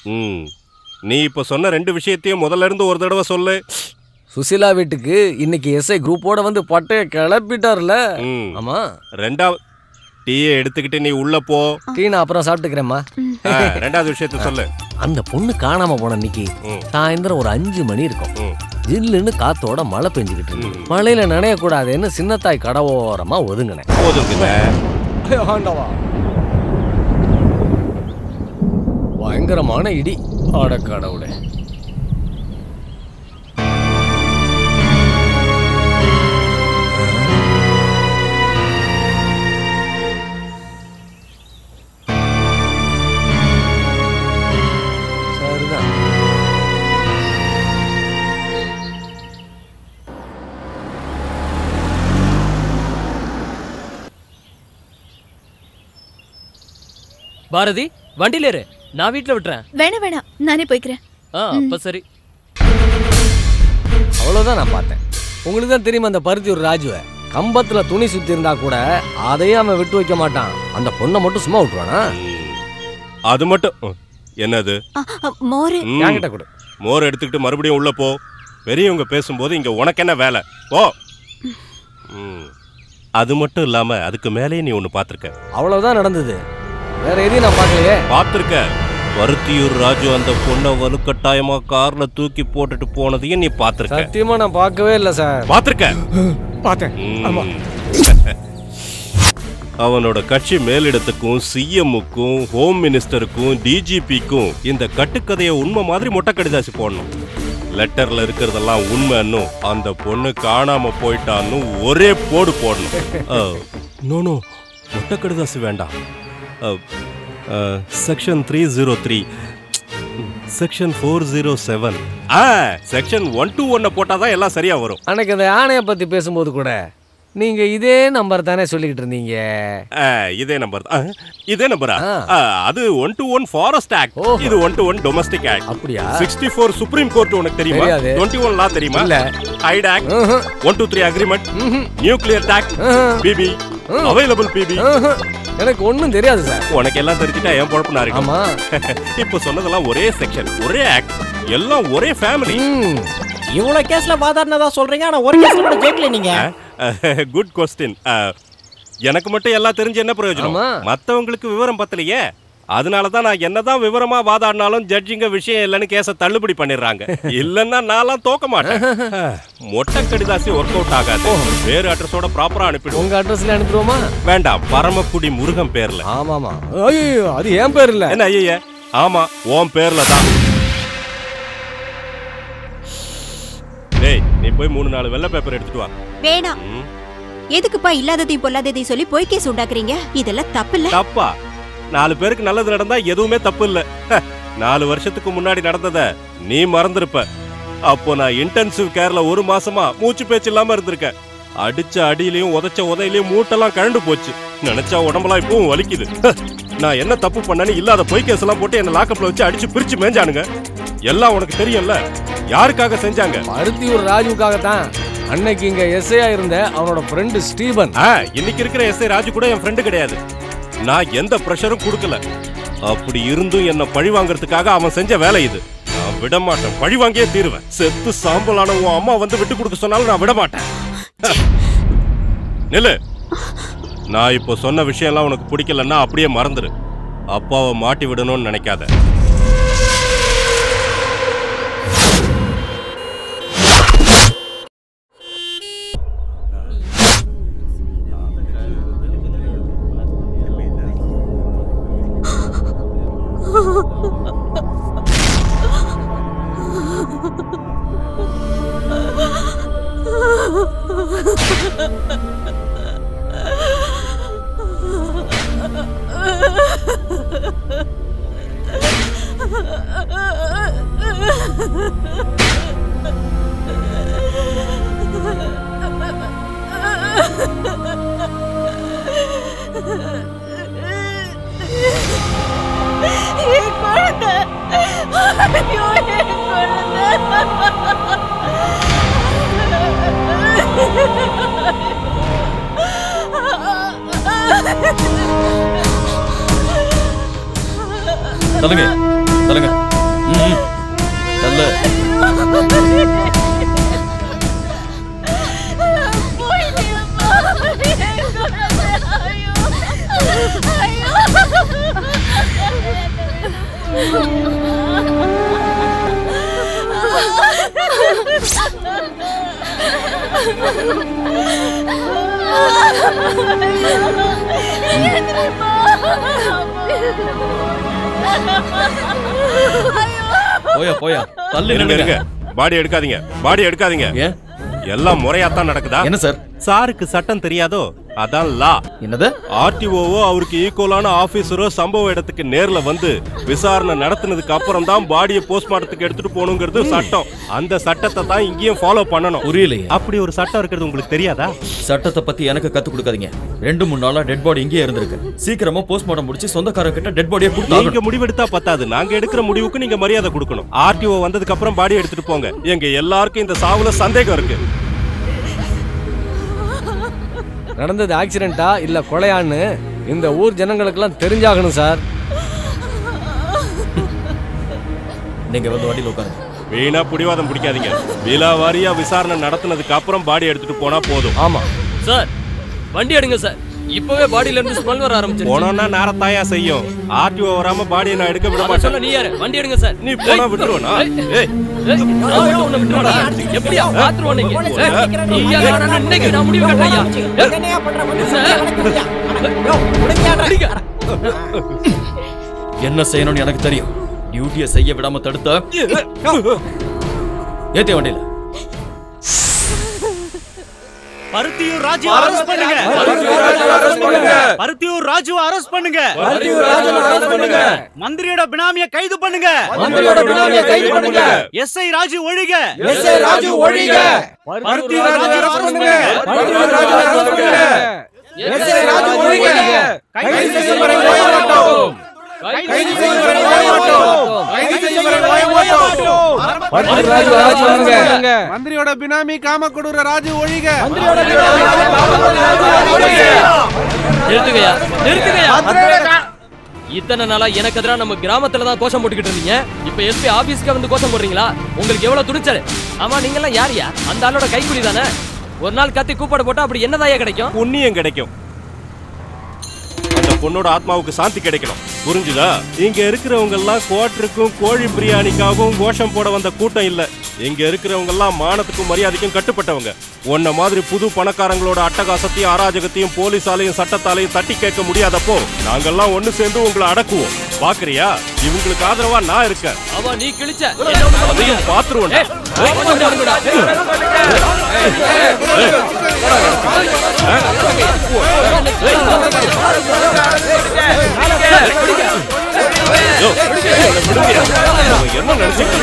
ம் நீ இப்ப சொன்ன ரெண்டு விஷயத்தையும் முதல்ல இருந்து ஒரு தடவை சொல்லு சுசிலா வீட்டுக்கு இன்னைக்கு எஸ்ஐ குரூப்போட வந்து பட்டைய கிளப்பிட்டார்ல ம் ஆமா ரெண்டாவது டீயை எடுத்துக்கிட்டு நீ உள்ள போ டீ நான் அப்புறம் சாப்பிட்டுக்கிறேம்மா ஆ, ரெண்டாவது விஷயத்த சொல்லு அந்த பொண்ணு காணாம போன இன்னைக்கு ம். சாயந்தரம் ஒரு அஞ்சு மணி இருக்கும் ம். ஜில்லுன்னு காத்தோட மழை பெஞ்சுக்கிட்டு இருக்கு ம். மழையில நனையக்கூடாதுன்னு சின்னத்தாய் கடவோரமா ஒதுங்கினேன் போதுங்க ஆண்டவா பயங்கரமான இடி அட கடவுளே சரிதான் பாரதி வண்டியில இரு நான் வீட்ல விட்டுறேன் வேணாம் வேணாம் நானே போய்க்கிறேன் ஆ அப்ப சரி அவ்வளவுதான் நான் பார்த்தேன் உங்களுக்கு தான் தெரியுமா அந்த பருத்தியூர் ராஜுவை கம்பத்துல துணி சுத்தி இருந்தா கூட அதையும் அவன் விட்டு வைக்க மாட்டான் அந்த பொண்ணை மட்டும் சும்மா விட்டுருவானா அது மட்டும் ம். என்னது ஆ, ஆ, மோரு ம். என்கிட்ட கொடு மோர் எடுத்துக்கிட்டு மறுபடியும் உள்ள போ பெரியவங்க பேசும்போது இங்க உனக்கு என்ன வேலை போ ம். அது மட்டும் இல்லாம அதுக்கு மேலேயே நீ ஒண்ணு பாத்திருக்க அவ்வளவுதான் நடந்தது வேற எதையும் நான் பார்க்கலையே பாத்திருக்க பருத்தியூர் ராஜு அந்த பொண்ணை வலுக்கட்டாயமா கார்ல தூக்கி போட்டுட்டு போனதையும் நீ பாத்திருக்க சத்தியமா நான் பார்க்கவே இல்லை சார் பாத்திருக்க பார்த்தேன் ம். அவனோட கட்சி மேலிடத்துக்கும் சிஎம்முக்கும் ஹோம் மினிஸ்டருக்கும் டிஜிபிக்கும் இந்த கட்டுக்கதையை உண்மை மாதிரி மொட்டை கடிதாசி போடணும் லெட்டர்ல இருக்கிறதெல்லாம் உண்மைன்னு அந்த பொண்ணு காணாம போயிட்டான்னு ஒரே போடு போடணும் நோ நோ மொட்டை கடிதாசி வேண்டாம் section three zero three section four zero seven ஆ செக்ஷன் ஒன் டூ ஒன்னை போட்டாதான் எல்லாம் சரியா வரும் அன்னைக்கு அந்த யானையை பத்தி பேசும்போது கூட நீங்க இதே நம்பர் தானே சொல்லிக்கிட்டு இருந்தீங்க ஆ, இதே நம்பர் தான் இதே நம்பரா ஆ. ஆ, அது one two one forest act ஓஹோ. இது one two one domestic act அப்படியா சிக்ஸ்டி ஃபோர் சுப்ரீம் கோர்ட் உனக்கு தெரியுமா தெரியாது. டுவெண்ட்டி ஒன் லா தெரியுமா இல்ல ஹைட் ஆக்ட் ம்ஹும். ஒன் டூ த்ரீ அக்ரிமெண்ட் ம்ஹும். நியூக்ளியர் டாக் ம்ஹும். பிபி ம். அவைலபிள் பிபி ம்ஹும். எனக்கு ஒண்ணும் தெரியாது சார் உனக்கு எல்லாம் தெரிஞ்சுட்டா ஏன் பொழப்பு நான் இருக்கேன் ஆமா இப்போ சொன்னதெல்லாம் ஒரே செக்ஷன் ஒரே ஆக்ட் எல்லாம் ஒரே ஃபேமிலி ம். இவ்வளவு கேஸ்ல வாதாடினதா சொல்றீங்க ஆனா ஒரு கேஸ்ல கூட ஜெயிக்கல நீங்க குட் கொஸ்டின் எனக்கு மட்டும் எல்லாம் தெரிஞ்சு என்ன பிரயோஜனம் ஆமா. மத்தவங்களுக்கு விவரம் பத்தலையே அதனால தான் நான் என்னதான் விவரமா வாதாடினாலும் ஜட்ஜிங்க விஷயம் இல்லைன்னு கேஸ தள்ளுபடி பண்ணிடுறாங்க இல்லன்னா நான்லாம் தோக்க மாட்டேன் மொட்டை கடிதாசி ஒர்க் அவுட் ஆகாது வேறு அட்ரஸோட ப்ராப்பரா அனுப்பிடுவோம் உங்க அட்ரஸ்ல அனுப்பிடுவோமா வேண்டாம் பரமக்குடி முருகன் பேர்ல ஆமாமா ஐயோ அது ஏன் பேர் இல்ல என்ன ஐயா ஆமா உன் பேர்ல தான் டேய் நீ போய் மூணு நாலு வெள்ளை பேப்பர் எடுத்துட்டு வா வேணாம் ம், எதுக்குப்பா இல்லாததையும் பொல்லாததையும் சொல்லி பொய் கேஸ் உண்டாக்குறீங்க இதெல்லாம் தப்பு இல்ல தப்பா நாலு பேருக்கு நல்லது நடந்தா எதுவுமே தப்பு இல்ல ஹ, நாலு வருஷத்துக்கு முன்னாடி நடந்தத நீ மறந்திருப்ப அப்போ நான் இன்டென்சிவ் கேர்ல ஒரு மாசமா மூச்சு பேச்சு இல்லாம இருந்திருக்கேன் அடிச்ச அடியிலையும் உதைச்ச உதையிலையும் மூட்டெல்லாம் கழண்டு போச்சு நினைச்சா உடம்பெல்லாம் இப்பவும் வலிக்குது ஹ, நான் என்ன தப்பு பண்ணேன்னு இல்லாத பொய் கேஸ் எல்லாம் போட்டு என்ன லாக்கப்ல வச்சு அடிச்சு பிரிச்சு மேஞ்சானுங்க எல்லாம் உனக்கு தெரியும்ல யாருக்காக செஞ்சாங்க பருத்தியூர் ராஜுவுக்காகத்தான் அன்னைக்கு இங்க எஸ்ஐயா இருந்த அவனோட ஃப்ரெண்டு ஸ்டீபன் ஆ, இன்னைக்கு இருக்கிற எஸ்ஐ ராஜு கூட என் ஃப்ரெண்டு கிடையாது நான் எந்த ப்ரெஷரும் கொடுக்கல அப்படி இருந்தும் என்ன பழி வாங்குறதுக்காக அவன் செஞ்ச வேலை இது நான் விட மாட்டேன் பழி வாங்கியே தீருவேன் செத்து சாம்பலான உன் அம்மா வந்து விட்டு கொடுக்க சொன்னாலும் நான் விட மாட்டேன் ஹ. நில்லு நான் இப்போ சொன்ன விஷயம்லாம் உனக்கு பிடிக்கலன்னா அப்படியே மறந்துரு அப்பாவை மாட்டி விடணும்னு நினைக்காத என் குழந்தை ஐயோ என் சொல்லுங்க சொல்லுங்க தள்ளு போயா போயா தள்ளு இருங்க நில்லுங்க. இருங்க பாடி எடுக்காதீங்க பாடி எடுக்காதீங்க ஏன் எல்லாம் முறையாத்தான் நடக்குதா என்ன சார் சாருக்கு சட்டம் தெரியாதோ அதான் லா என்னது ஆர்டிஓவோ அவருக்கு ஈக்குவலான ஆபீசரோ சம்பவ இடத்துக்கு நேர்ல வந்து விசாரணை நடத்தினதுக்கு அப்புறம் தான் பாடியை போஸ்ட்மார்ட்டத்துக்கு எடுத்துட்டு போகணுங்கிறது சட்டம் அந்த சட்டத்தை தான் இங்கேயும் ஃபாலோ பண்ணணும் புரியலையே அப்படி ஒரு சட்டம் இருக்கிறது உங்களுக்கு தெரியாதா சட்டத்தை பத்தி எனக்கு கத்து கொடுக்காதீங்க ரெண்டு மூணு நாளா டெட் பாடி இங்கேயே இருந்திருக்கு சீக்கிரமா போஸ்ட்மார்ட்டம் முடிச்சு சொந்தக்காரங்க கிட்ட டெட் பாடியை நீங்க கொடுத்தாங்க முடிவெடுத்தா பத்தாது நாங்க எடுக்கிற முடிவுக்கு நீங்க மரியாதை கொடுக்கணும் ஆர்டிஓ வந்ததுக்கு அப்புறம் பாடி எடுத்துட்டு போங்க எங்க எல்லாருக்கும் இந்த சாவுல சந்தேகம் இருக்கு நடந்தது ஆக்சிடென்ட்டா இல்ல கொலையான்னு இந்த ஊர் ஜனங்களுக்கெல்லாம் தெரிஞ்சாகணும் சார் நீங்க வந்து வண்டியில் உட்காருங்க வீணா புடிவாதம் பிடிக்காதீங்க விலாவாரியா விசாரணை நடத்தினதுக்கு அப்புறம் பாடி எடுத்துட்டு போனா போதும் ஆமா சார் வண்டி எடுங்க சார் இப்பவே பாடியில இருந்து ஸ்மெல் வர ஆரம்பிச்சிருச்சு போனோம்னா நேரத்தாயா செய்யும் ஆர்டிஓ வராம பாடியை நான் எடுக்க விட அத சொல்ல மாட்டேன் நீ யாரு வண்டி எடுங்க சார் நீ போனா விட்டுருவனா ஏய் ஏய், நான் மட்டும் உன்னை விட்டுருவேனா? எப்படியா பாத்துருவோம் நீங்க ஏய், நீ யாரு? இன்னைக்கு நான் முடிவு கட்டுறேன்யா. ஏய், என்னையா பண்ற வந்து சார். அடிங்க. என்ன செய்யணும்னு எனக்கு தெரியும் டியூட்டியை செய்ய விடாம தடுத்த ஏத்தே வண்டியில பருத்தியூர் ராஜு அரெஸ்ட் பண்ணுங்க பருத்தியூர் ராஜு அரெஸ்ட் பண்ணுங்க மந்திரியோட பினாமிய கைது பண்ணுங்க மந்திரியோட பினாமியை கைது பண்ணுங்க. எஸ்ஐ ராஜு ஒழிக எஸ்ஏ ராஜு ஒழிக பருத்தியூர் ராஜு அரெஸ்ட் பண்ணுங்க எஸ்ஏ ராஜு ஒழிக கைது செய்யும் வரை ஓய மாட்டோம் கைது செய்யும் வரை ஓய மாட்டோம் கைது செய்யும் வரை ஓய மாட்டோம் பருத்தி ராஜு ராஜு வாங்க. மந்திரியோட பினாமி காம கொடுற ராஜு ஒழிக மந்திரியோட பினாமி ஒழிக நிறுத்துங்கய்யா நிறுத்துங்கய்யா இத்தனை நாளா எனக்கு எதிராக நம்ம கிராமத்துல தான் கோஷம் போட்டுக்கிட்டு இருந்தீங்க இப்ப எஸ்பி ஆபீஸ்க்கு வந்து கோஷம் போடுறீங்களா உங்களுக்கு எவ்வளவு துணிச்சல் ஆமா நீங்க எல்லாம் யாரியா அந்த ஆளோட கைக்கூலி தானே ஒரு நாள் கத்தி கூப்பாடு போட்டா அப்படி என்னதாயா கிடைக்கும் புண்ணியம் கிடைக்கும் அந்த பொண்ணோட ஆத்மாவுக்கு சாந்தி கிடைக்கணும் புரிஞ்சுதா இங்க இருக்கிறவங்க எல்லாம் குவாட்டருக்கும் கோழி பிரியாணிக்காகவும் கோஷம் போட வந்த கூட்டம் இல்ல இங்க இருக்கிறவங்க எல்லாம் மானத்துக்கும் மரியாதைக்கும் கட்டுப்பட்டவங்க உன்ன மாதிரி புது பணக்காரங்களோட அட்டகாசத்தையும் அராஜகத்தையும் போலீஸாலையும் சட்டத்தாலையும் தட்டி கேட்க முடியாதப்போ நாங்கெல்லாம் ஒண்ணு சேர்ந்து உங்களை அடக்குவோம் பாக்குறியா இவங்களுக்கு ஆதரவா நான் இருக்கேன் அவ நீ கிழிச்ச என்ன ஒண்ணும் பண்ண முடியாது. அதையும் பாத்துருவோம் ஏய், ஏய், கொஞ்சம் விடுங்கடா. என்ன நினைச்சிட்டு